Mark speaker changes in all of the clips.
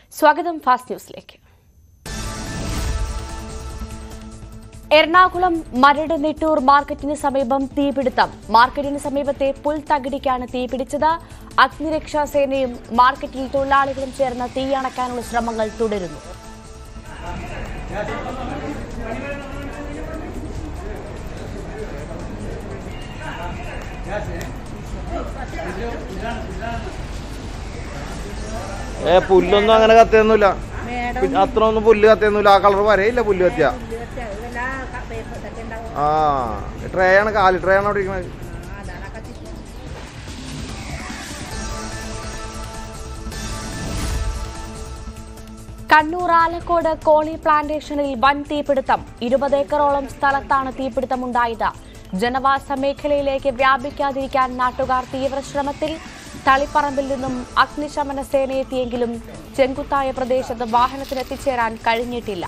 Speaker 1: സ്വാഗതം ഫാസ്റ്റ് ന്യൂസിലേക്ക് എറണാകുളം മരട് നെട്ടൂർ മാർക്കറ്റിന് സമീപം തീപിടുത്തം മാർക്കറ്റിന് സമീപത്തെ പുൽത്തകിടിക്കാണ് തീപിടിച്ചത് അഗ്നിരക്ഷാ സേനയും മാർക്കറ്റിൽ തൊഴിലാളികളും ചേർന്ന് തീയണക്കാനുള്ള ശ്രമങ്ങൾ തുടരുന്നു
Speaker 2: ഏ പുല്ലൊന്നും അങ്ങനെ കത്തിയൊന്നുമില്ല പിന്നെ അത്ര ഒന്നും പുല്ല് കത്തിയൊന്നുമില്ല ആ കളർ വരെയില്ല പുല്ല് കത്തിയ ആ ട്രേ ആണ് കാലി ട്രേ ആണ് അവിടെ ഇരിക്കുന്നത്
Speaker 1: കണ്ണൂർ ആലക്കോട് കോളി പ്ലാന്റേഷനിൽ വൻ തീപിടുത്തം ഇരുപത് ഏക്കറോളം സ്ഥലത്താണ് തീപിടുത്തമുണ്ടായത് ജനവാസ മേഖലയിലേക്ക് വ്യാപിക്കാതിരിക്കാൻ നാട്ടുകാർ തീവ്രശ്രമത്തിൽ തളിപ്പറമ്പിൽ നിന്നും അഗ്നിശമന സേന എത്തിയെങ്കിലും ചെങ്കുത്തായ പ്രദേശത്ത് വാഹനത്തിന് എത്തിച്ചേരാൻ കഴിഞ്ഞിട്ടില്ല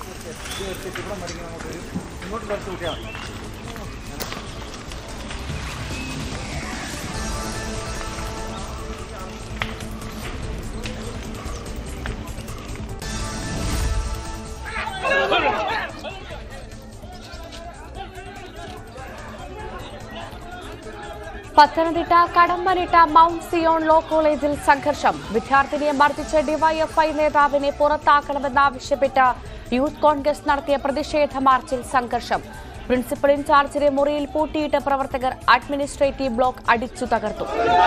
Speaker 1: Pathanamthitta Kadammanitta Mount Zion law കോളേജിൽ സംഘർഷം വിദ്യാർത്ഥിനിയെ മർദ്ദിച്ച ഡിവൈഎഫ്ഐ നേതാവിനെ പുറത്താക്കണമെന്നാവശ്യപ്പെട്ട് യൂത്ത് കോൺഗ്രസ് നടത്തിയ പ്രതിഷേധ മാർച്ചിൽ സംഘർഷം പ്രിൻസിപ്പൽ ഇൻചാർജിനെ മുറിയിൽ പൂട്ടിയിട്ട് പ്രവർത്തകർ അഡ്മിനിസ്ട്രേറ്റീവ് ബ്ലോക്ക് അടിച്ചു തകർത്തു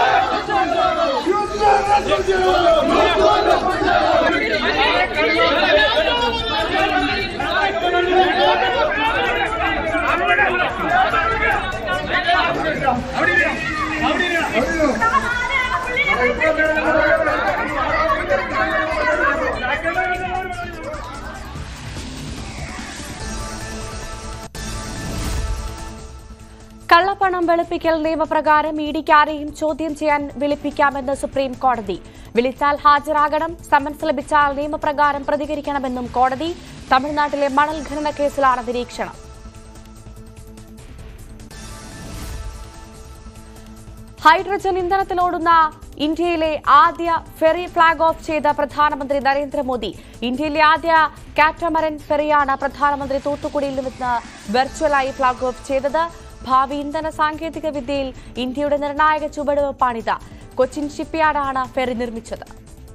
Speaker 1: കള്ളപ്പണം വെളുപ്പിക്കൽ നിയമപ്രകാരം ഇഡിക്ക് ആരെയും ചോദ്യം ചെയ്യാൻ വിളിപ്പിക്കാമെന്ന് സുപ്രീം കോടതി വിളിച്ചാൽ ഹാജരാകണം സമൻസ് ലഭിച്ചാൽ നിയമപ്രകാരം പ്രതികരിക്കണമെന്നും കോടതി തമിഴ്നാട്ടിലെ മണൽ ഖനന കേസിലാണ് നിരീക്ഷണം ഹൈഡ്രജൻ ഇന്ധനത്തിലോടുന്ന ഇന്ത്യയിലെ ആദ്യ ഫെറി ഫ്ളാഗ് ഓഫ് ചെയ്ത പ്രധാനമന്ത്രി നരേന്ദ്രമോദി ഇന്ത്യയിലെ ആദ്യ കാറ്റമറൻ ഫെറിയാണ് പ്രധാനമന്ത്രി തൂത്തുക്കുടിയിൽ നിന്ന് വെർച്വലായി ഫ്ളാഗ് ഓഫ് ചെയ്തത് ഭാവി ഇന്ധന സാങ്കേതിക വിദ്യയിൽ ഇന്ത്യയുടെ നിർണായക ചുവടുവെപ്പാണിത് കൊച്ചിൻ ഷിപ്പ്യാർഡാണ് ഫെറി നിർമ്മിച്ചത്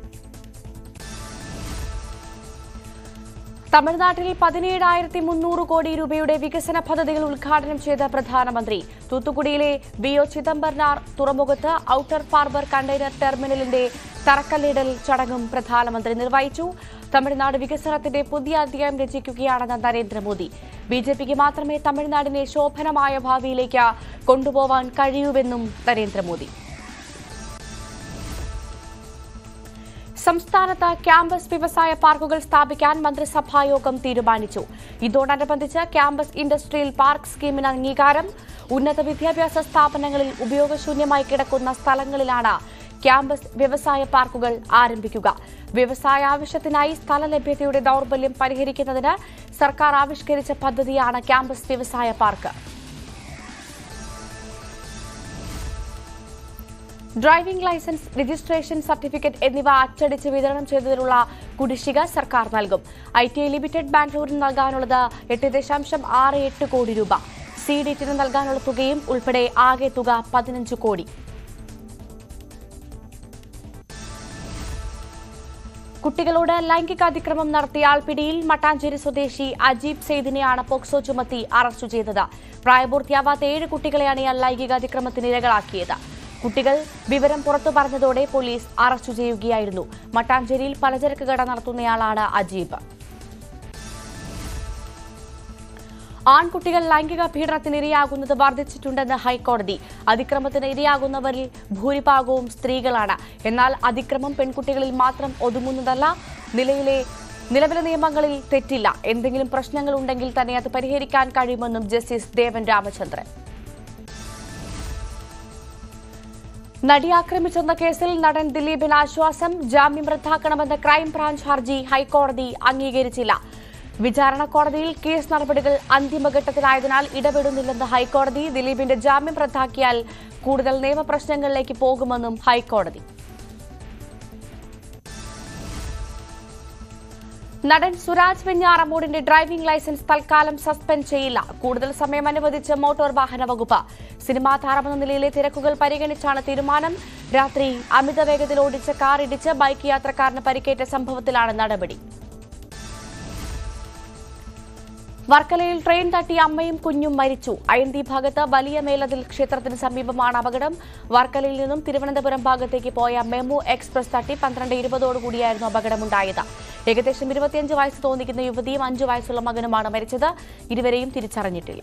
Speaker 1: തമിഴ്നാട്ടിൽ പതിനേഴായിരത്തി മുന്നൂറ് കോടി രൂപയുടെ വികസന പദ്ധതികൾ ഉദ്ഘാടനം ചെയ്ത പ്രധാനമന്ത്രി തൂത്തുക്കുടിയിലെ വി ഒ ചിദംബരനാർ തുറമുഖത്ത് ഔട്ടർ ഹാർബർ കണ്ടെയ്നർ ടെർമിനലിന്റെ തറക്കല്ലിടൽ ചടങ്ങും പ്രധാനമന്ത്രി നിർവഹിച്ചു തമിഴ്നാട് വികസനത്തിന്റെ പുതിയ അധ്യായം രചിക്കുകയാണെന്ന് നരേന്ദ്രമോദി ബി ജെ പിക്ക് മാത്രമേ തമിഴ്നാടിനെ ശോഭനമായ ഭാവിയിലേക്ക് കൊണ്ടുപോവാൻ കഴിയൂവെന്നും നരേന്ദ്രമോദി സംസ്ഥാനത്ത് ക്യാമ്പസ് വ്യവസായ പാർക്കുകൾ സ്ഥാപിക്കാൻ മന്ത്രിസഭായോഗം തീരുമാനിച്ചു ഇതോടനുബന്ധിച്ച് ക്യാമ്പസ് ഇൻഡസ്ട്രിയൽ പാർക്ക് സ്കീമിന് അംഗീകാരം ഉന്നത വിദ്യാഭ്യാസ സ്ഥാപനങ്ങളിൽ ഉപയോഗശൂന്യമായി കിടക്കുന്ന സ്ഥലങ്ങളിലാണ് ക്യാമ്പസ് വ്യവസായ പാർക്കുകൾ ആരംഭിക്കുക വ്യവസായ ആവശ്യത്തിനായി സ്ഥല ലഭ്യതയുടെ ദൌർബല്യം പരിഹരിക്കുന്നതിന് സർക്കാർ ആവിഷ്കരിച്ച പദ്ധതിയാണ് ക്യാമ്പസ് വ്യവസായ park driving licence registration certificate എന്നിവ അച്ചടിച്ച് വിതരണം ചെയ്തതിനുള്ള കുടിശ്ശിക സർക്കാർ നൽകും ഐ ടി ഐ ലിമിറ്റഡ് ബാംഗ്ലൂരിന് നൽകാനുള്ളത് എട്ട് ദശാംശം ആറ് എട്ട് കോടി രൂപ സി ഡിറ്റിന് നൽകാനുള്ള തുകയും ഉൾപ്പെടെ ആകെ തുക പതിനഞ്ച് കോടി കുട്ടികളോട് ലൈംഗിക അതിക്രമം നടത്തിയ ആൾ പിടിയിൽ മട്ടാഞ്ചേരി സ്വദേശി അജീബ് സെയ്ദിനെയാണ് പോക്സോ ചുമത്തി അറസ്റ്റ് ചെയ്തത് പ്രായപൂർത്തിയാവാത്ത ഏഴ് കുട്ടികളെയാണ് ഇയാൾ ലൈംഗിക അതിക്രമത്തിന് ഇരകളാക്കിയത് കുട്ടികൾ വിവരം പുറത്തു പറഞ്ഞതോടെ പോലീസ് അറസ്റ്റ് ചെയ്യുകയായിരുന്നു മട്ടാഞ്ചേരിയിൽ പലചരക്ക് കട നടത്തുന്നയാളാണ് അജീബ് ആൺകുട്ടികൾ ലൈംഗിക പീഡനത്തിന് ഇരയാകുന്നത് വർദ്ധിച്ചിട്ടുണ്ടെന്ന് ഹൈക്കോടതി അതിക്രമത്തിന് ഇരയാകുന്നവരിൽ ഭൂരിഭാഗവും സ്ത്രീകളാണ് എന്നാൽ അതിക്രമം പെൺകുട്ടികളിൽ മാത്രം ഒതുങ്ങുന്നതല്ല നിലയിലെ നിലവിലെ നിയമങ്ങളിൽ തെറ്റില്ല എന്തെങ്കിലും പ്രശ്നങ്ങൾ ഉണ്ടെങ്കിൽ തന്നെ അത് പരിഹരിക്കാൻ കഴിയുമെന്നും ജസ്റ്റിസ് ദേവൻ രാമചന്ദ്രൻ നടി ആക്രമിച്ചെന്ന കേസിൽ നടൻ ദിലീപിന് ആശ്വാസം ജാമ്യം റദ്ദാക്കണമെന്ന ക്രൈംബ്രാഞ്ച് ഹർജി ഹൈക്കോടതി അംഗീകരിച്ചില്ല വിചാരണ കോടതിയിൽ കേസ് നടപടികൾ അന്തിമഘട്ടത്തിലായതിനാൽ ഇടപെടുന്നില്ലെന്ന് ഹൈക്കോടതി ദിലീപിന്റെ ജാമ്യം റദ്ദാക്കിയാൽ കൂടുതൽ നിയമപ്രശ്നങ്ങളിലേക്ക് പോകുമെന്നും ഹൈക്കോടതി നടൻ സുരാജ് വെഞ്ഞാറമൂടിന്റെ ഡ്രൈവിംഗ് ലൈസൻസ് തൽക്കാലം സസ്പെൻഡ് ചെയ്യില്ല കൂടുതൽ സമയം അനുവദിച്ച് മോട്ടോർ വാഹന വകുപ്പ് സിനിമാ താരമെന്ന നിലയിലെ തിരക്കുകൾ പരിഗണിച്ചാണ് തീരുമാനം രാത്രി അമിത വേഗത്തിൽ ഓടിച്ച കാർ ഇടിച്ച് ബൈക്ക് യാത്രക്കാരന് പരിക്കേറ്റ സംഭവത്തിലാണ് നടപടി വർക്കലയിൽ ട്രെയിൻ തട്ടി അമ്മയും കുഞ്ഞും മരിച്ചു അയന്തി ഭാഗത്ത് വലിയ മേലതിൽ ക്ഷേത്രത്തിന് സമീപമാണ് അപകടം വർക്കലയിൽ നിന്നും തിരുവനന്തപുരം ഭാഗത്തേക്ക് പോയ മെമു എക്സ്പ്രസ് തട്ടി പന്ത്രണ്ട് ഇരുപതോടുകൂടിയായിരുന്നു അപകടമുണ്ടായത് ഏകദേശം ഇരുപത്തിയഞ്ച് വയസ്സ് തോന്നിക്കുന്ന യുവതിയും അഞ്ചു വയസ്സുള്ള മകനുമാണ് മരിച്ചത് ഇരുവരെയും തിരിച്ചറിഞ്ഞിട്ടില്ല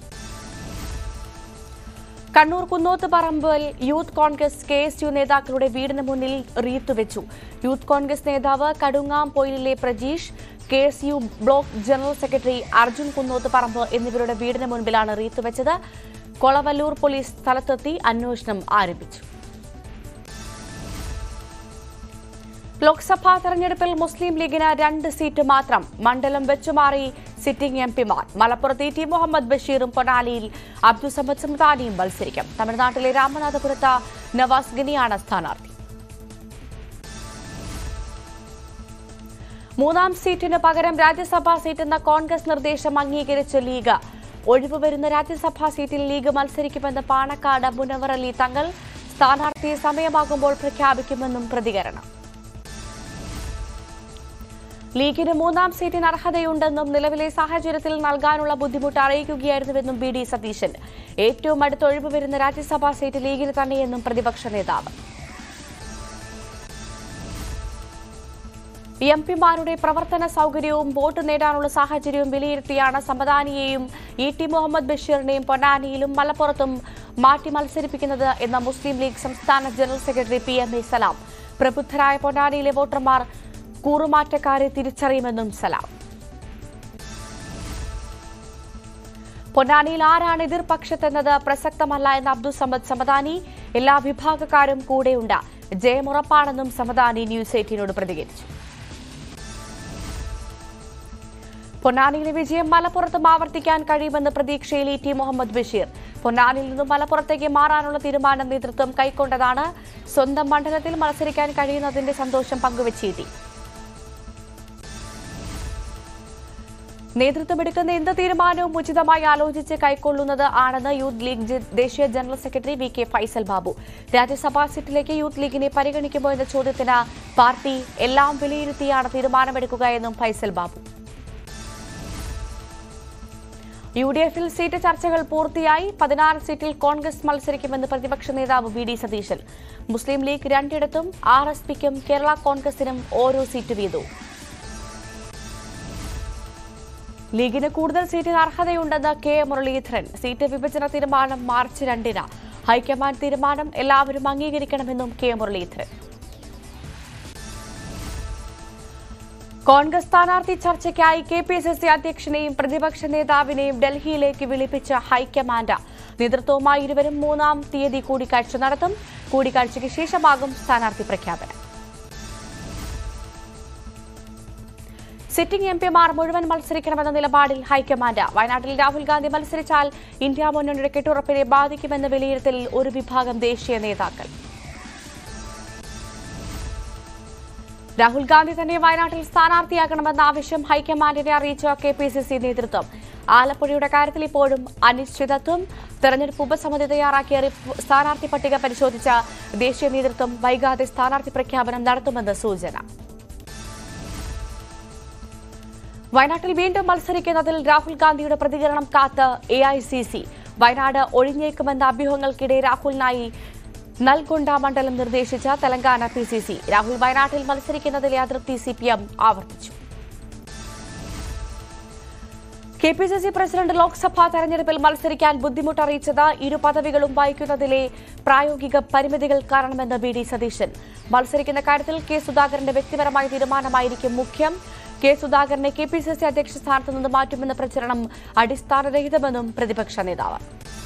Speaker 1: കണ്ണൂർ കുന്നോത്ത് പറമ്പിൽ youth Congress K S U നേതാക്കളുടെ വീടിന് മുന്നിൽ റീത്ത് വെച്ചു യൂത്ത് കോൺഗ്രസ് നേതാവ് കടുങ്ങാം പൊയിലിലെ Prajeesh K S U block general secretary Arjun Kunnoth Paramba എന്നിവരുടെ വീടിന് മുൻപിലാണ് റീത്ത് വെച്ചത് കൊളവല്ലൂർ പോലീസ് സ്ഥലത്തെത്തി അന്വേഷണം ആരംഭിച്ചു ലോക്സഭാ തെരഞ്ഞെടുപ്പിൽ മുസ്ലിം ലീഗിന് രണ്ട് സീറ്റ് മാത്രം മണ്ഡലം വെച്ചുമാറി സിറ്റിംഗ് എം പിമാർ മലപ്പുറത്ത് ടി മുഹമ്മദ് ബഷീറും പൊന്നാലിയിൽ അബ്ദുസമദ് സമദാനിയും മത്സരിക്കും തമിഴ്നാട്ടിലെ രാമനാഥപുരത്ത് നവാസ് ഗനിയാണ് സ്ഥാനാർത്ഥി മൂന്നാം സീറ്റിന് പകരം രാജ്യസഭാ സീറ്റെന്ന കോൺഗ്രസ് നിർദ്ദേശം അംഗീകരിച്ച ലീഗ് ഒഴിവ് വരുന്ന രാജ്യസഭാ സീറ്റിൽ ലീഗ് മത്സരിക്കുമെന്ന് പാണക്കാട് മുനവർ അലി തങ്ങൾ സ്ഥാനാർത്ഥിയെ സമയമാകുമ്പോൾ പ്രഖ്യാപിക്കുമെന്നും പ്രതികരണം ലീഗിന് മൂന്നാം സീറ്റിന് അർഹതയുണ്ടെന്നും നിലവിലെ സാഹചര്യത്തിൽ നൽകാനുള്ള ബുദ്ധിമുട്ട് അറിയിക്കുകയായിരുന്നുവെന്നും ബി ഡി സതീശൻ ഏറ്റവും അടുത്ത ഒഴിവ് വരുന്ന രാജ്യസഭാ സീറ്റ് ലീഗിന് തന്നെയെന്നും പ്രതിപക്ഷ നേതാവ് എം പിമാരുടെ പ്രവർത്തന സൗകര്യവും വോട്ട് നേടാനുള്ള സാഹചര്യവും വിലയിരുത്തിയാണ് സമദാനിയെയും ഇ ടി മുഹമ്മദ് ബഷീറിനെയും പൊന്നാനിയിലും മലപ്പുറത്തും മാറ്റി മത്സരിപ്പിക്കുന്നത് എന്ന മുസ്ലിം ലീഗ് സംസ്ഥാന general secretary P M A Salam പ്രബുദ്ധരായ പൊന്നാനിയിലെ വോട്ടർമാർ കൂറുമാറ്റക്കാരെ തിരിച്ചറിയുമെന്നും സലാം പൊന്നാനിയിൽ ആരാണ് എതിർപക്ഷത്തെന്നത് പ്രസക്തമല്ല എന്ന അബ്ദുസമദ് സമദാനി എല്ലാ വിഭാഗക്കാരും കൂടെയുണ്ട് ജയമുറപ്പാണെന്നും സമദാനി ന്യൂസ് എയ്റ്റീനോട് പ്രതികരിച്ചു പൊന്നാനിയിലെ വിജയം മലപ്പുറത്തും ആവർത്തിക്കാൻ കഴിയുമെന്ന് പ്രതീക്ഷയിൽ ഇ ടി മുഹമ്മദ് ബഷീർ പൊന്നാനിയിൽ നിന്നും മലപ്പുറത്തേക്ക് മാറാനുള്ള തീരുമാനം നേതൃത്വം കൈക്കൊണ്ടതാണ് സ്വന്തം മണ്ഡലത്തിൽ മത്സരിക്കാൻ കഴിയുന്നതിന്റെ സന്തോഷം പങ്കുവച്ചീട്ടി നേതൃത്വമെടുക്കുന്ന എന്ത് തീരുമാനവും ഉചിതമായി ആലോചിച്ച് കൈക്കൊള്ളുന്നത് ആണെന്ന് യൂത്ത് ലീഗ് ജ- ദേശീയ general secretary V K Faisal Babu Rajya Sabha സീറ്റിലേക്ക് യൂത്ത് ലീഗിനെ പരിഗണിക്കുമോ എന്ന ചോദ്യത്തിന് പാർട്ടി എല്ലാം വിലയിരുത്തിയാണ് തീരുമാനമെടുക്കുക എന്നും ഫൈസൽ ബാബു യു ഡി എഫിൽ സീറ്റ് ചർച്ചകൾ പൂർത്തിയായി പതിനാറ് സീറ്റിൽ കോൺഗ്രസ് മത്സരിക്കുമെന്ന് പ്രതിപക്ഷ നേതാവ് V D Satheesan Muslim League രണ്ടിടത്തും ആർ എസ് പിക്കും കേരള കോൺഗ്രസിനും ഓരോ സീറ്റ് വീതവും ലീഗിന് കൂടുതൽ സീറ്റിന് അർഹതയുണ്ടെന്ന് കെ മുരളീധരൻ സീറ്റ് വിഭജന തീരുമാനം മാർച്ച് രണ്ടിന് ഹൈക്കമാൻഡ് തീരുമാനം എല്ലാവരും അംഗീകരിക്കണമെന്നും കെ മുരളീധരൻ കോൺഗ്രസ് സ്ഥാനാർത്ഥി ചർച്ചയ്ക്കായി കെ പി സി സി അധ്യക്ഷനെയും പ്രതിപക്ഷ നേതാവിനെയും ഡൽഹിയിലേക്ക് വിളിപ്പിച്ച ഹൈക്കമാൻഡ് നേതൃത്വവുമായി ഇരുവരും മൂന്നാം തീയതി കൂടിക്കാഴ്ച നടത്തും കൂടിക്കാഴ്ചയ്ക്ക് ശേഷമാകും സ്ഥാനാർത്ഥി പ്രഖ്യാപനം സിറ്റിംഗ് എം പിമാർ മുഴുവൻ മത്സരിക്കണമെന്ന നിലപാടിൽ ഹൈക്കമാൻഡ് വയനാട്ടിൽ രാഹുൽ ഗാന്ധി മത്സരിച്ചാൽ ഇന്ത്യ മുന്നണിയുടെ കെട്ടുറപ്പിനെ ബാധിക്കുമെന്ന വിലയിരുത്തലിൽ ഒരു വിഭാഗം ദേശീയ നേതാക്കൾ രാഹുൽ ഗാന്ധി തന്നെ വയനാട്ടിൽ സ്ഥാനാർത്ഥിയാകണമെന്ന ആവശ്യം ഹൈക്കമാൻഡിനെ അറിയിച്ച കെ പി സി സി നേതൃത്വം ആലപ്പുഴയുടെ കാര്യത്തിൽ ഇപ്പോഴും അനിശ്ചിതത്വം തെരഞ്ഞെടുപ്പ് ഉപസമിതി തയ്യാറാക്കിയ റിപ്പ് സ്ഥാനാർത്ഥി പട്ടിക പരിശോധിച്ച ദേശീയ നേതൃത്വം വൈകാതെ സ്ഥാനാർത്ഥി പ്രഖ്യാപനം നടത്തുമെന്ന് സൂചന വയനാട്ടിൽ വീണ്ടും മത്സരിക്കുന്നതിൽ രാഹുൽ ഗാന്ധിയുടെ പ്രതികരണം കാത്ത് A I C C Wayanad ഒഴിഞ്ഞേക്കുമെന്ന അഭ്യൂഹങ്ങൾക്കിടെ രാഹുലിനായി നൽഗൊണ്ട മണ്ഡലം നിർദ്ദേശിച്ച Telangana P C C Rahul വയനാട്ടിൽ മത്സരിക്കുന്നതിലെ അതൃപ്തി സി പി എം ആവർത്തിച്ചു K P C C president Lok Sabha തെരഞ്ഞെടുപ്പിൽ മത്സരിക്കാൻ ബുദ്ധിമുട്ടറിയിച്ചത് ഇരു പദവികളും വഹിക്കുന്നതിലെ പ്രായോഗിക പരിമിതികൾ കാരണമെന്ന് ബി ഡി സതീശൻ മത്സരിക്കുന്ന കാര്യത്തിൽ കെ സുധാകരന്റെ വ്യക്തിപരമായ തീരുമാനമായിരിക്കും മുഖ്യം കെ സുധാകരനെ കെ പി സി സി അധ്യക്ഷ സ്ഥാനത്ത് നിന്ന് മാറ്റുമെന്ന പ്രചരണം അടിസ്ഥാനരഹിതമെന്നും പ്രതിപക്ഷ നേതാവ്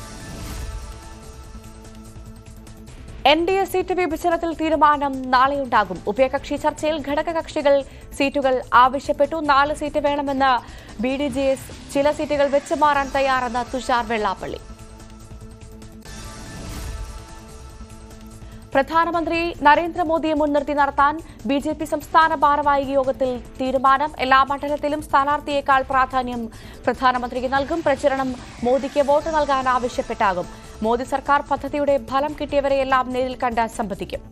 Speaker 1: എൻ ഡി എ സീറ്റ് വിഭജനത്തിൽ തീരുമാനം നാളെയുണ്ടാകും ഉഭയകക്ഷി ചർച്ചയിൽ ഘടകകക്ഷികൾ സീറ്റുകൾ ആവശ്യപ്പെട്ടു നാല് സീറ്റ് വേണമെന്ന് ബി ഡി ജെ എസ് ചില സീറ്റുകൾ വെച്ച് മാറാൻ തയ്യാറെന്ന് തുഷാർ വെള്ളാപ്പള്ളി പ്രധാനമന്ത്രി നരേന്ദ്രമോദിയെ മുൻനിർത്തി നടത്താൻ ബി ജെ പി സംസ്ഥാന ഭാരവാഹിക യോഗത്തിൽ തീരുമാനം എല്ലാ മണ്ഡലത്തിലും സ്ഥാനാർത്ഥിയേക്കാൾ പ്രാധാന്യം പ്രധാനമന്ത്രിക്ക് നൽകും പ്രചരണം മോദിക്ക് വോട്ട് നൽകാൻ ആവശ്യപ്പെട്ടാകും മോദി സർക്കാർ പദ്ധതിയുടെ ഫലം കിട്ടിയവരെയെല്ലാം നേരിൽ കണ്ട് സംവദിക്കും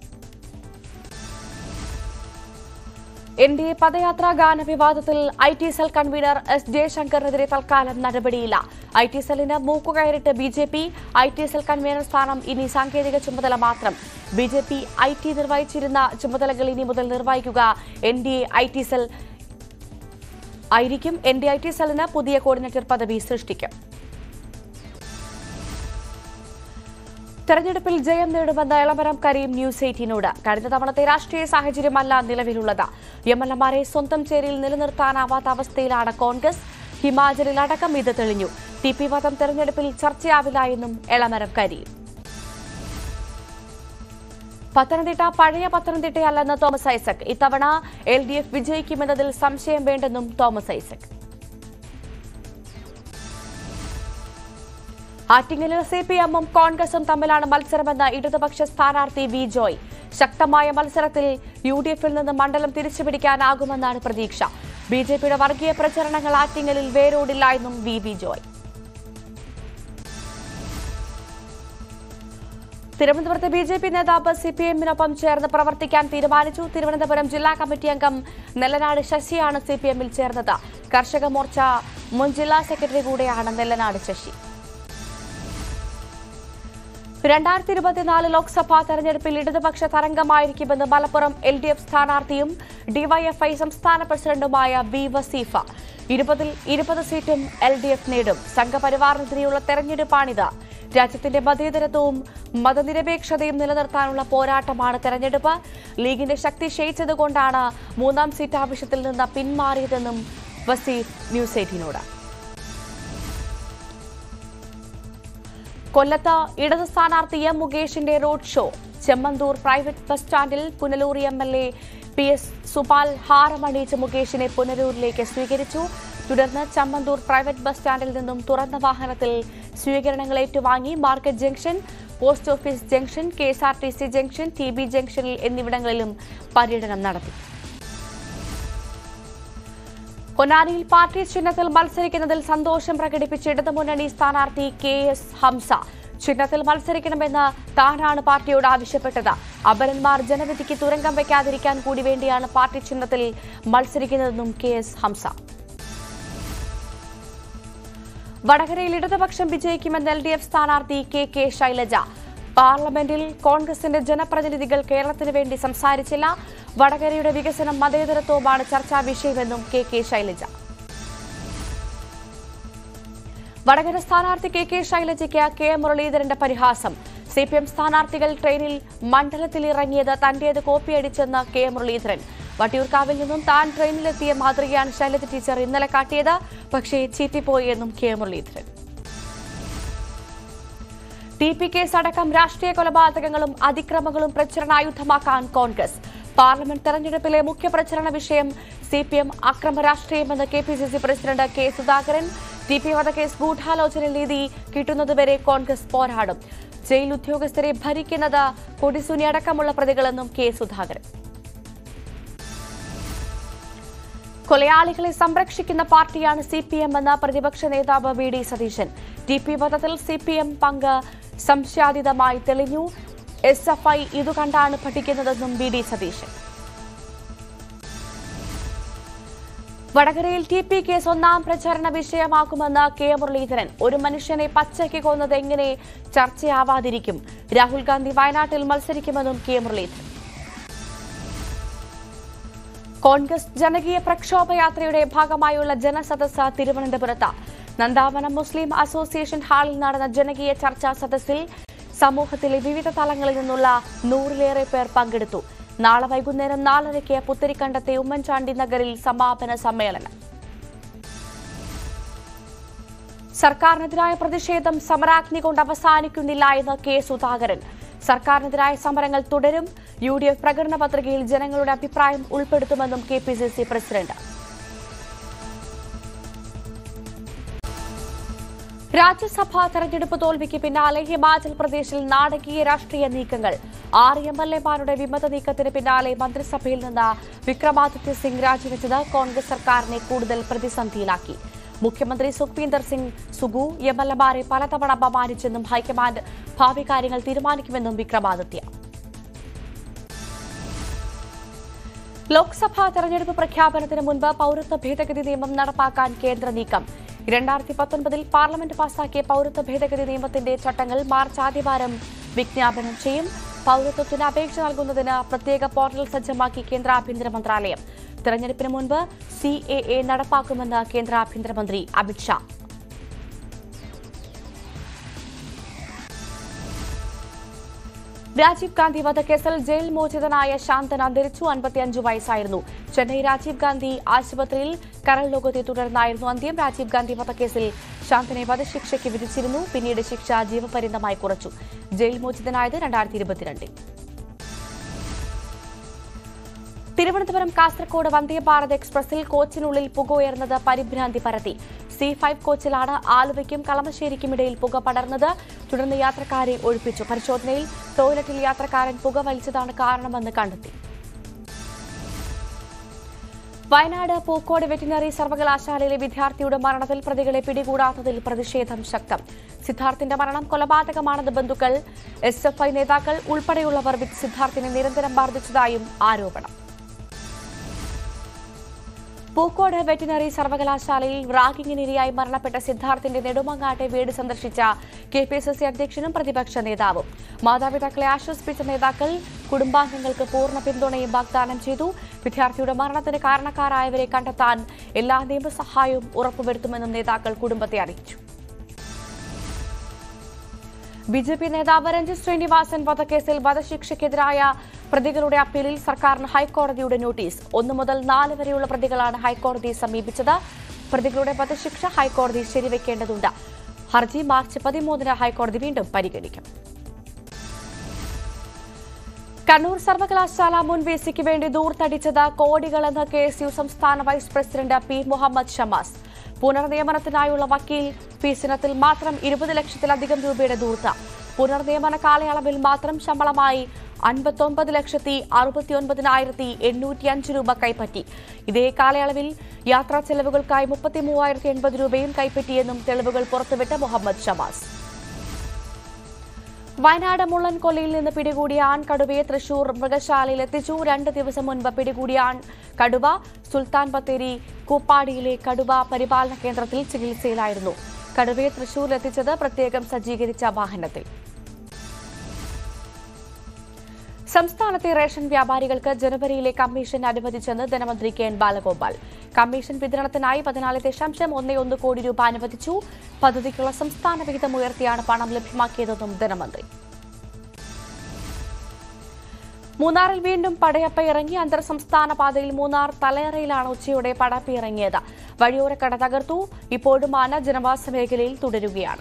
Speaker 1: എൻ ഡി എ പദയാത്രാ ഗാന വിവാദത്തിൽ I T cell convener S ജയശങ്കറിനെതിരെ തൽക്കാലം നടപടിയില്ല ഐ ടി സെല്ലിന് മൂക്കുകയറിട്ട് B J P I T cell convener സ്ഥാനം ഇനി സാങ്കേതിക ചുമതല മാത്രം B J P I T നിർവഹിച്ചിരുന്ന ചുമതലകൾ ഇനി മുതൽ നിർവഹിക്കുക N D A I T cell ആയിരിക്കും എൻ ഡി ഐ ടി സെല്ലിന് പുതിയ കോർഡിനേറ്റർ പദവി സൃഷ്ടിക്കും തെരഞ്ഞെടുപ്പിൽ ജയം നേടുമെന്ന് എളമരം കരീം ന്യൂസ് എയ്റ്റീനോട് കഴിഞ്ഞ തവണത്തെ രാഷ്ട്രീയ സാഹചര്യമല്ല നിലവിലുള്ളത് എം എൽ എമാരെ സ്വന്തം ചേരിയിൽ നിലനിർത്താനാവാത്ത അവസ്ഥയിലാണ് കോൺഗ്രസ് ഹിമാചലിൽ അടക്കം ഇത് തെളിഞ്ഞു ടി പി വധം തെരഞ്ഞെടുപ്പിൽ ചർച്ചയാവില്ല എന്നും എളമരം കരീം പത്തനംതിട്ട പഴയ പത്തനംതിട്ടയല്ലെന്ന് തോമസ് ഐസക് ഇത്തവണ എൽ ഡി എഫ് വിജയിക്കുമെന്നതിൽ സംശയം വേണ്ടെന്നും തോമസ് ഐസക് ആറ്റിങ്ങലിൽ സി പി എമ്മും കോൺഗ്രസും തമ്മിലാണ് മത്സരമെന്ന ഇടതുപക്ഷ സ്ഥാനാർത്ഥി വി ജോയ് ശക്തമായ മത്സരത്തിൽ യു ഡി എഫിൽ നിന്ന് മണ്ഡലം തിരിച്ചുപിടിക്കാനാകുമെന്നാണ് പ്രതീക്ഷ ബി ജെ പിയുടെ വർഗീയ പ്രചരണങ്ങൾ ആറ്റിങ്ങലിൽ വേരോടില്ല എന്നും വി വി ജോയ് തിരുവനന്തപുരത്ത് ബി ജെ പി നേതാവ് സി പി എമ്മിനൊപ്പം ചേർന്ന് പ്രവർത്തിക്കാൻ തീരുമാനിച്ചു തിരുവനന്തപുരം ജില്ലാ കമ്മിറ്റി അംഗം നെല്ലനാട് ശശിയാണ് സി പി എമ്മിൽ ചേർന്നത് കർഷക മോർച്ച മുൻ ജില്ലാ സെക്രട്ടറി കൂടെയാണ് നെല്ലനാട് ശശി രണ്ടായിരത്തി ഇരുപത്തിനാല് ലോക്സഭാ തെരഞ്ഞെടുപ്പിൽ ഇടതുപക്ഷ തരംഗമായിരിക്കുമെന്ന് മലപ്പുറം എൽ ഡി എഫ് സ്ഥാനാർത്ഥിയും ഡിവൈഎഫ്ഐ സംസ്ഥാന പ്രസിഡന്റുമായ വി വസീഫ ഇരുപതിൽ ഇരുപത് സീറ്റും എൽ ഡി എഫ് നേടും സംഘപരിവാറിനെതിരെയുള്ള തെരഞ്ഞെടുപ്പാണിത് രാജ്യത്തിന്റെ മതേതരത്വവും മതനിരപേക്ഷതയും നിലനിർത്താനുള്ള പോരാട്ടമാണ് തെരഞ്ഞെടുപ്പ് ലീഗിന്റെ ശക്തി ക്ഷയിച്ചതുകൊണ്ടാണ് മൂന്നാം സീറ്റ് ആവശ്യത്തിൽ നിന്ന് പിന്മാറിയതെന്നും വസീഫ് ന്യൂസ് എയ്റ്റീനോട് കൊല്ലത്ത് ഇടത് സ്ഥാനാർത്ഥി എം മുകേഷിന്റെ road show Chemmanthoor private bus സ്റ്റാൻഡിൽ Punalur M L A P S Supal ഹാരമണിയിച്ച് മുകേഷിനെ പുനലൂരിലേക്ക് സ്വീകരിച്ചു തുടർന്ന് ചമ്മന്തൂർ പ്രൈവറ്റ് ബസ് സ്റ്റാൻഡിൽ നിന്നും തുറന്ന വാഹനത്തിൽ സ്വീകരണങ്ങൾ ഏറ്റുവാങ്ങി market junction post office junction K S R T C junction T B ജംഗ്ഷനിൽ എന്നിവിടങ്ങളിലും പര്യടനം നടത്തി പൊന്നാനിയിൽ പാർട്ടി ചിഹ്നത്തിൽ മത്സരിക്കുന്നതിൽ സന്തോഷം പ്രകടിപ്പിച്ച ഇടതുമുന്നണി സ്ഥാനാർത്ഥി കെ എസ് ഹംസ ചിഹ്നത്തിൽ മത്സരിക്കണമെന്ന് താനാണ് പാർട്ടിയോട് ആവശ്യപ്പെട്ടത് അപരന്മാർ ജനവിധിക്ക് തുരങ്കം വയ്ക്കാതിരിക്കാൻ കൂടി വേണ്ടിയാണ് പാർട്ടി ചിഹ്നത്തിൽ മത്സരിക്കുന്നതെന്നും കെ എസ് ഹംസ വടകരയിൽ ഇടതുപക്ഷം വിജയിക്കുമെന്ന് എൽ ഡി എഫ് സ്ഥാനാർത്ഥി കെ കെ ശൈലജ പാർലമെന്റിൽ കോൺഗ്രസിന്റെ ജനപ്രതിനിധികൾ കേരളത്തിന് വേണ്ടി സംസാരിച്ചില്ല വടകരയുടെ വികസനം മതേതരത്വവുമാണ് ചർച്ചാ വിഷയമെന്നും കെ കെ ശൈലജ വടകര സ്ഥാനാർത്ഥി കെ കെ ശൈലജയ്ക്ക് കെ മുരളീധരന്റെ പരിഹാസം സി പി എം സ്ഥാനാർത്ഥികൾ ട്രെയിനിൽ മണ്ഡലത്തിൽ ഇറങ്ങിയത് തന്റേത് കോപ്പിയടിച്ചെന്ന് കെ മുരളീധരൻ വട്ടിയൂർക്കാവിൽ നിന്നും താൻ ട്രെയിനിലെത്തിയ മാതൃകയാണ് ശൈലജ ടീച്ചർ ഇന്നലെ കാട്ടിയത് പക്ഷേ ചീറ്റിപ്പോയി എന്നും K Muraleedharan T P case അടക്കം രാഷ്ട്രീയ കൊലപാതകങ്ങളും അതിക്രമങ്ങളും പ്രചരണായുധമാക്കാൻ കോൺഗ്രസ് പാർലമെന്റ് തെരഞ്ഞെടുപ്പിലെ മുഖ്യ പ്രചരണ വിഷയം സി പി എം അക്രമ രാഷ്ട്രീയമെന്ന് K P C C president K Sudhakaran T P വധക്കേസ് ഗൂഢാലോചന നീതി കിട്ടുന്നതുവരെ കോൺഗ്രസ് പോരാടും ജയിൽ ഉദ്യോഗസ്ഥരെ ഭരിക്കുന്നത് കൊടിസുനി അടക്കമുള്ള പ്രതികളെന്നും കെ സുധാകരൻ കൊലയാളികളെ സംരക്ഷിക്കുന്ന പാർട്ടിയാണ് സി പി എം എന്ന പ്രതിപക്ഷ നേതാവ് V D Satheesan T P വധത്തിൽ സി പി എം പങ്ക് സംശയാതീതമായി തെളിഞ്ഞു എസ് എഫ് ഐ ഇതുകണ്ടാണ് പഠിക്കുന്നതെന്നും വി ഡി സതീശൻ വടകരയിൽ ടി പി കേസ് ഒന്നാം പ്രചാരണ വിഷയമാക്കുമെന്ന് കെ മുരളീധരൻ ഒരു മനുഷ്യനെ പച്ചയ്ക്ക് കൊന്നത് എങ്ങനെ ചർച്ചയാവാതിരിക്കും രാഹുൽ ഗാന്ധി വയനാട്ടിൽ മത്സരിക്കുമെന്നും കെ മുരളീധരൻ കോൺഗ്രസ് ജനകീയ പ്രക്ഷോഭയാത്രയുടെ ഭാഗമായുള്ള ജനസദസ് തിരുവനന്തപുരത്ത് നന്ദാവനം മുസ്ലിം അസോസിയേഷൻ ഹാളിൽ നടന്ന ജനകീയ ചർച്ചാ സദസ്സിൽ സമൂഹത്തിലെ വിവിധ തലങ്ങളിൽ നിന്നുള്ള നൂറിലേറെ പേർ പങ്കെടുത്തു നാളെ വൈകുന്നേരം നാലരയ്ക്ക് പുത്തരിക്കണ്ടത്തെ ഉമ്മൻചാണ്ടി നഗറിൽ സമാപന സമ്മേളനം സർക്കാരിനെതിരായ പ്രതിഷേധം സമരാഗ്നി കൊണ്ട് അവസാനിക്കുന്നില്ല എന്ന് കെ സുധാകരൻ സർക്കാരിനെതിരായ സമരങ്ങൾ തുടരും യു ഡി എഫ് പ്രകടന പത്രികയിൽ ജനങ്ങളുടെ അഭിപ്രായം ഉൾപ്പെടുത്തുമെന്നും K P C C president Rajya Sabha തെരഞ്ഞെടുപ്പ് തോൽവിക്ക് പിന്നാലെ ഹിമാചൽ പ്രദേശിൽ നാടകീയ രാഷ്ട്രീയ നീക്കങ്ങൾ ആറ് എം എൽ എമാരുടെ വിമത നീക്കത്തിന് പിന്നാലെ മന്ത്രിസഭയിൽ നിന്ന് വിക്രമാദിത്യ സിംഗ് രാജിവെച്ചത് കോൺഗ്രസ് സർക്കാരിനെ കൂടുതൽ പ്രതിസന്ധിയിലാക്കി മുഖ്യമന്ത്രി സുഖ്വീന്ദർ സിംഗ് സുഗു എം എൽ എമാരെ പലതവണ അപമാനിച്ചെന്നും ഹൈക്കമാൻഡ് ഭാവി കാര്യങ്ങൾ തീരുമാനിക്കുമെന്നും വിക്രമാദിത്യ ലോക്സഭാ തെരഞ്ഞെടുപ്പ് പ്രഖ്യാപനത്തിന് മുൻപ് പൌരത്വ ഭേദഗതി നിയമം നടപ്പാക്കാൻ കേന്ദ്ര നീക്കം രണ്ടായിരത്തി പത്തൊൻപതിൽ പാർലമെന്റ് പാസാക്കിയ പൌരത്വ ഭേദഗതി നിയമത്തിന്റെ ചട്ടങ്ങൾ മാർച്ച് ആദ്യവാരം വിജ്ഞാപനം ചെയ്യും പൌരത്വത്തിന് അപേക്ഷ നൽകുന്നതിന് പ്രത്യേക പോർട്ടൽ സജ്ജമാക്കി കേന്ദ്ര ആഭ്യന്തര മന്ത്രാലയം തെരഞ്ഞെടുപ്പിന് മുൻപ് സി എ എ നടപ്പാക്കുമെന്ന് കേന്ദ്ര ആഭ്യന്തരമന്ത്രി അമിത്ഷാ രാജീവ് ഗാന്ധി വധക്കേസിൽ ജയിൽ മോചിതനായ ശാന്തൻ അന്തരിച്ചു അൻപത്തിയഞ്ചു വയസ്സായിരുന്നു ചെന്നൈ രാജീവ് ഗാന്ധി ആശുപത്രിയിൽ കരൾ ലോകത്തെ തുടർന്നായിരുന്നു അന്ത്യം രാജീവ് ഗാന്ധി വധക്കേസിൽ ശാന്തനെ വധശിക്ഷയ്ക്ക് വിധിച്ചിരുന്നു പിന്നീട് ശിക്ഷ ജീവപര്യന്തമായി കുറച്ചു ജയിൽ മോചിതനായത് രണ്ടായിരത്തി ഇരുപത്തിരണ്ടിൽ തിരുവനന്തപുരം കാസർകോട് വന്ദേ ഭാരത് എക്സ്പ്രസിൽ കോച്ചിനുള്ളിൽ പുക ഉയർന്നത് പരിഭ്രാന്തി പരത്തി സി ഫൈവ് കോച്ചിലാണ് ആലുവയ്ക്കും കളമശ്ശേരിക്കും ഇടയിൽ പുക പടർന്നത് തുടർന്ന് യാത്രക്കാരെ ഒഴിപ്പിച്ചു പരിശോധനയിൽ ടോയ്ലറ്റിൽ യാത്രക്കാരൻ പുക വലിച്ചതാണ് കാരണമെന്ന് കണ്ടെത്തി വയനാട് പൂക്കോട് വെറ്റിനറി സർവകലാശാലയിലെ വിദ്യാർത്ഥിയുടെ മരണത്തിൽ പ്രതികളെ പിടികൂടാത്തതിൽ പ്രതിഷേധം ശക്തം സിദ്ധാർത്ഥിന്റെ മരണം കൊലപാതകമാണെന്ന് ബന്ധുക്കൾ എസ് എഫ് ഐ നേതാക്കൾ ഉൾപ്പെടെയുള്ളവർ സിദ്ധാർത്ഥിനെ നിരന്തരം മർദ്ദിച്ചതായും ആരോപണം പൂക്കോട് വെറ്റിനറി സർവകലാശാലയിൽ റാഗിങ്ങിനിരയായി മരണപ്പെട്ട സിദ്ധാർത്ഥിന്റെ നെടുമങ്ങാട്ടെ വീട് സന്ദർശിച്ച കെ പി സി സി അധ്യക്ഷനും പ്രതിപക്ഷ നേതാവും മാതാപിതാക്കളെ ആശ്വസിപ്പിച്ച നേതാക്കൾ കുടുംബാംഗങ്ങൾക്ക് പൂർണ്ണ പിന്തുണയും വാഗ്ദാനം ചെയ്തു വിദ്യാർത്ഥിയുടെ മരണത്തിന് കാരണക്കാരായവരെ കണ്ടെത്താൻ എല്ലാ നിയമസഹായവും ഉറപ്പുവരുത്തുമെന്നും നേതാക്കൾ കുടുംബത്തെ അറിയിച്ചു ബി ജെ പി നേതാവ് രഞ്ജിത് ശ്രീനിവാസൻ വധക്കേസിൽ വധശിക്ഷയ്ക്കെതിരായ പ്രതികളുടെ അപ്പീലിൽ സർക്കാരിന് ഹൈക്കോടതിയുടെ നോട്ടീസ് ഒന്നു മുതൽ നാല് വരെയുള്ള പ്രതികളാണ് ഹൈക്കോടതിയെ സമീപിച്ചത് പ്രതികളുടെ വധശിക്ഷ ഹൈക്കോടതി ശരിവെക്കേണ്ടതുണ്ട് ഹർജി മാർച്ച് പതിമൂന്നിന് ഹൈക്കോടതി വീണ്ടും പരിഗണിക്കും കണ്ണൂർ സർവകലാശാല മുൻ വി സിക്ക് വേണ്ടി ദൂർത്തടിച്ചത് കോടികളെന്ന് കെ എസ് യു സംസ്ഥാന vice president P Muhammad Shamas പുനർനിയമനത്തിനായുള്ള വക്കീൽ ഫീസിനത്തിൽ മാത്രം ഇരുപത് ലക്ഷത്തിലധികം രൂപയുടെ ദൂർത്ത പുനർനിയമന കാലയളവിൽ മാത്രം ശമ്പളമായി അൻപത്തൊമ്പത് ലക്ഷത്തി അറുപത്തിയൊൻപതിനായിരത്തി എണ്ണൂറ്റിയഞ്ച് രൂപ കൈപ്പറ്റി ഇതേ കാലയളവിൽ യാത്രാ ചെലവുകൾക്കായി മുപ്പത്തി മൂവായിരത്തി എൺപത് രൂപയും കൈപ്പറ്റിയെന്നും തെളിവുകൾ പുറത്തുവിട്ട മുഹമ്മദ് ഷമാസ് വയനാട് മുള്ളൻകൊല്ലയിൽ നിന്ന് പിടികൂടിയ ആൺ കടുവയെ തൃശൂർ മൃഗശാലയിൽ എത്തിച്ചു രണ്ട് ദിവസം മുൻപ് പിടികൂടിയ ആൺ കടുവ സുൽത്താൻ ബത്തേരി കൂപ്പാടിയിലെ കടുവ പരിപാലന കേന്ദ്രത്തിൽ ചികിത്സയിലായിരുന്നു കടുവയെ തൃശൂരിലെത്തിച്ചത് പ്രത്യേകം സജ്ജീകരിച്ച വാഹനത്തിൽ സംസ്ഥാനത്തെ റേഷൻ വ്യാപാരികൾക്ക് ജനുവരിയിലെ കമ്മീഷൻ അനുവദിച്ചെന്ന് ധനമന്ത്രി കെ എൻ ബാലഗോപാൽ കമ്മീഷൻ വിതരണത്തിനായി പതിനാല് ദശാംശം ഒന്ന് ഒന്ന് കോടി രൂപ അനുവദിച്ചു പദ്ധതിക്കുള്ള സംസ്ഥാന വിഹിതം ഉയർത്തിയാണ് പണം ലഭ്യമാക്കിയതെന്നും ധനമന്ത്രി മൂന്നാറിൽ വീണ്ടും പടയപ്പ ഇറങ്ങി അന്തർ സംസ്ഥാന പാതയിൽ മൂന്നാർ തലയറയിലാണ് ഉച്ചയോടെ പടയപ്പ ഇറങ്ങിയത് വഴിയോരക്കട തകർത്തു ഇപ്പോഴും ആന ജനവാസ മേഖലയിൽ തുടരുകയാണ്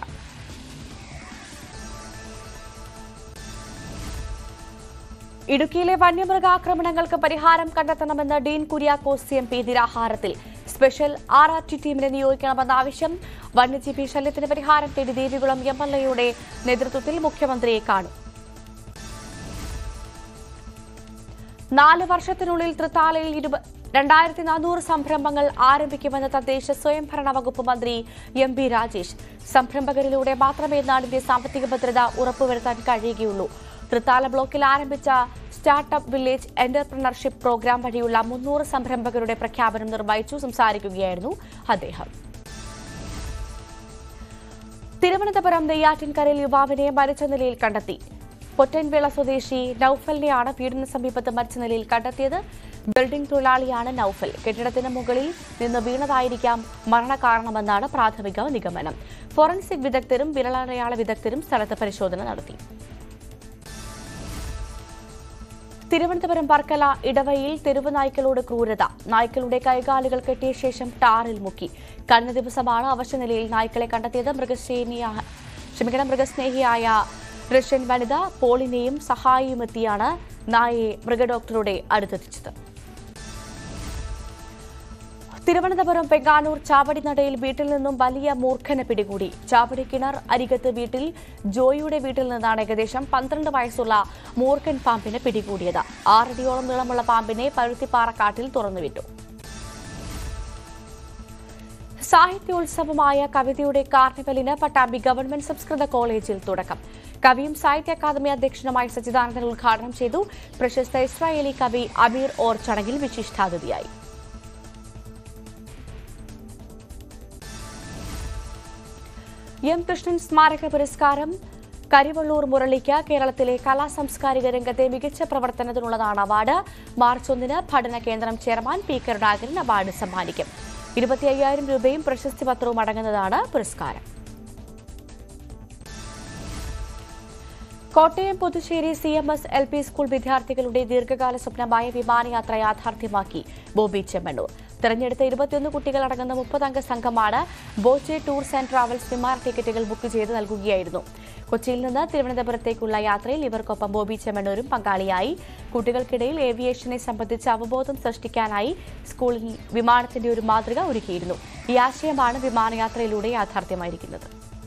Speaker 1: ഇടുക്കിയിലെ വന്യമൃഗാക്രമണങ്ങൾക്ക് പരിഹാരം കണ്ടെത്തണമെന്ന് ഡീൻ കുര്യാക്കോസ് എം പി നിരാഹാരത്തിൽ സ്പെഷ്യൽ ആർ ആർ ടി ടീമിനെ നിയോഗിക്കണമെന്ന ആവശ്യം വന്യജീവി ശല്യത്തിന് പരിഹാരം തേടി ദേവികുളം എം എൽ എയുടെ നേതൃത്വത്തിൽ മുഖ്യമന്ത്രിയെ കാണും നാല് വർഷത്തിനുള്ളിൽ തൃത്താലയിൽ ഇരുപ രണ്ടായിരത്തി നാനൂറ് സംരംഭങ്ങൾ ആരംഭിക്കുമെന്ന് തദ്ദേശ സ്വയംഭരണ വകുപ്പ് മന്ത്രി എം ബി രാജേഷ് സംരംഭകരിലൂടെ മാത്രമേ നാടിന്റെ സാമ്പത്തിക ഭദ്രത ഉറപ്പുവരുത്താൻ കഴിയുകയുള്ളൂ തൃത്താല ബ്ലോക്കിൽ ആരംഭിച്ച സ്റ്റാർട്ടപ്പ് വില്ലേജ് എന്റർപ്രണർഷിപ്പ് പ്രോഗ്രാം വഴിയുള്ള മുന്നൂറ് സംരംഭകരുടെ പ്രഖ്യാപനം നിർവഹിച്ചു സംസാരിക്കുകയായിരുന്നു അദ്ദേഹം തിരുവനന്തപുരം നെയ്യാറ്റിൻകരയിൽ യുവാവിനെ മരിച്ച നിലയിൽ കണ്ടെത്തി പൊറ്റൻവിള സ്വദേശി നൌഫലിനെയാണ് വീടിന് സമീപത്ത് മരിച്ച നിലയിൽ കണ്ടെത്തിയത് ബിൽഡിംഗ് തൊഴിലാളിയാണ് നൌഫൽ കെട്ടിടത്തിന് മുകളിൽ നിന്ന് വീണതായിരിക്കാം മരണകാരണമെന്നാണ് പ്രാഥമിക നിഗമനം ഫോറൻസിക് വിദഗ്ധരും വിരലടയാള വിദഗ്ധരും സ്ഥലത്ത് പരിശോധന നടത്തി തിരുവനന്തപുരം വർക്കല ഇടവയിൽ തെരുവ് നായ്ക്കളോട് ക്രൂരത നായ്ക്കളുടെ കൈകാലുകൾ കെട്ടിയ ശേഷം ടാറിൽ മുക്കി കഴിഞ്ഞ ദിവസമാണ് അവശനിലയിൽ നായ്ക്കളെ കണ്ടെത്തിയത് മൃഗസ്നേഹിയ ക്ഷമിക്കണം മൃഗസ്നേഹിയായ റഷ്യൻ വനിത പോളിനെയും സഹായിയും എത്തിയാണ് നായയെ മൃഗഡോക്ടറുടെ അടുത്തെത്തിച്ചത് തിരുവനന്തപുരം പെങ്ങാനൂർ ചാവടിനടയിൽ വീട്ടിൽ നിന്നും വലിയ മൂർഖനെ പിടികൂടി ചാവടി കിണർ അരികത്ത് വീട്ടിൽ ജോയിയുടെ വീട്ടിൽ നിന്നാണ് ഏകദേശം പന്ത്രണ്ട് വയസ്സുള്ള മൂർഖൻ പാമ്പിനെ പിടികൂടിയത് ആറടിയോളം നീളമുള്ള പാമ്പിനെ പരുത്തിപ്പാറക്കാട്ടിൽ തുറന്നുവിട്ടു സാഹിത്യോത്സവമായ കവിതയുടെ കാർണിവലിന് പട്ടാമ്പി ഗവൺമെന്റ് സംസ്കൃത കോളേജിൽ തുടക്കം കവിയും സാഹിത്യ അക്കാദമി അധ്യക്ഷനുമായ സച്ചിദാനന്ദൻ ഉദ്ഘാടനം ചെയ്തു പ്രശസ്ത ഇസ്രായേലി കവി അമീർ ഓർ ചടങ്ങിൽ വിശിഷ്ടാതിഥിയായി എം കൃഷ്ണൻ സ്മാരക പുരസ്കാരം കരിവള്ളൂർ മുരളിക്ക് കേരളത്തിലെ കലാ സാംസ്കാരിക രംഗത്തെ മികച്ച പ്രവർത്തനത്തിനുള്ളതാണ് അവാർഡ് മാർച്ച് ഒന്നിന് പഠന കേന്ദ്രം ചെയർമാൻ പി കരുണാകരൻ അവാർഡ് സമ്മാനിക്കും ഇരുപത്തി അയ്യായിരം രൂപയും പ്രശസ്തി പത്രവും അടങ്ങുന്നതാണ് പുരസ്കാരം Kottayam Puthussery C M S L P school വിദ്യാർത്ഥികളുടെ ദീർഘകാല സ്വപ്നമായ വിമാനയാത്ര യാഥാർത്ഥ്യമാക്കി ബോബി ചെമ്മണ്ണൂർ തെരഞ്ഞെടുത്ത ഇരുപത്തിയൊന്ന് കുട്ടികൾ അടങ്ങുന്ന മുപ്പതംഗ സംഘമാണ് ബോച്ചെ ടൂർസ് ആൻഡ് ട്രാവൽസ് വിമാന ടിക്കറ്റുകൾ ബുക്ക് ചെയ്ത് നൽകുകയായിരുന്നു കൊച്ചിയിൽ നിന്ന് തിരുവനന്തപുരത്തേക്കുള്ള യാത്രയിൽ ഇവർക്കൊപ്പം ബോബി ചെമ്മണ്ണൂരും പങ്കാളിയായി കുട്ടികൾക്കിടയിൽ ഏവിയേഷനെ സംബന്ധിച്ച് അവബോധം സൃഷ്ടിക്കാനായി സ്കൂളിൽ വിമാനത്തിന്റെ ഒരു മാതൃക ഒരുക്കിയിരുന്നു ഈ ആശയമാണ് വിമാനയാത്രയിലൂടെ യാഥാർത്ഥ്യമായിരിക്കുന്നത്